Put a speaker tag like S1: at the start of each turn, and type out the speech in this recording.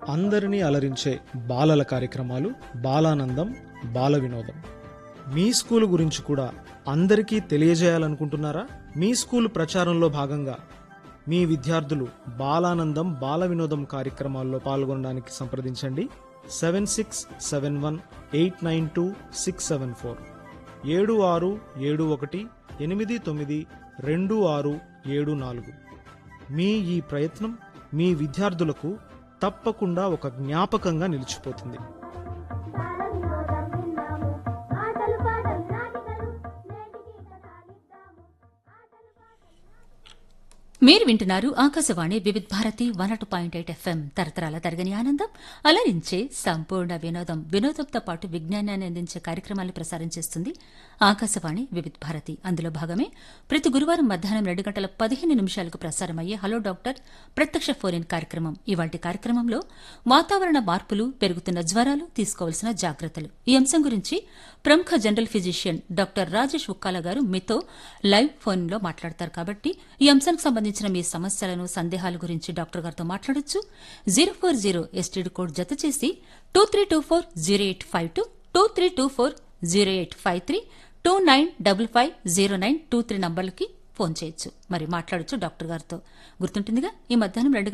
S1: అందరినీ అలరించే బాలల కార్యక్రమాలు బాలానందం బాల వినోదం మీ స్కూల్ గురించి కూడా అందరికీ తెలియజేయాలనుకుంటున్నారా మీ స్కూల్ ప్రచారంలో భాగంగా మీ విద్యార్థులు బాలానందం బాల వినోదం కార్యక్రమాల్లో పాల్గొనడానికి సంప్రదించండి seven six seven one eight nine two six seven four ఏడు ఆరు ఏడు ఒకటి ఎనిమిది తొమ్మిది రెండు ఆరు ఏడు నాలుగు మీ ఈ ప్రయత్నం మీ విద్యార్థులకు తప్పకుండా ఒక జ్ఞాపకంగా నిలిచిపోతుంది
S2: బాలవినోదం విన్నాము ఆటలు పాటలు నాటికలు నేటికి కథాలిద్దాము ఆటలు పాటలు
S3: మీరు వింటున్నారు ఆకాశవాణి వివిధ్ భారతి వన్ అటు పాయింట్ ఎయిట్ ఎఫ్ఎం తరతరాల తరగని ఆనందం అలరించే సంపూర్ణ వినోదం వినోదంతో పాటు విజ్ఞానాన్ని అందించే కార్యక్రమాలు ప్రసారం చేస్తుంది ఆకాశవాణి వివిధ్ భారతి అందులో భాగమే ప్రతి గురువారం మధ్యాహ్నం రెండు గంటల పదిహేను నిమిషాలకు ప్రసారమయ్యే హలో డాక్టర్ ప్రత్యక్ష ఫోన్ ఇన్ కార్యక్రమం ఇవాటి కార్యక్రమంలో వాతావరణ మార్పులు పెరుగుతున్న జ్వరాలు తీసుకోవాల్సిన జాగ్రత్తలు ఈ అంశం గురించి ప్రముఖ general physician doctor Rajesh Ukkala గారు మీతో లైవ్ ఫోన్లో మాట్లాడతారు కాబట్టి ఈ అంశానికి సంబంధించిన మీ సమస్యలను సందేహాల గురించి డాక్టర్ గారితో మాట్లాడొచ్చు zero four zero STD code జత చేసి two three two four zero eight five two two three two four zero eight five three two nine double five zero nine two three నంబర్లకి ఫోన్ చేయొచ్చు మరి మాట్లాడొచ్చు doctor గారితో గుర్తుంటుందిగా ఈ మధ్యాహ్నం రెండు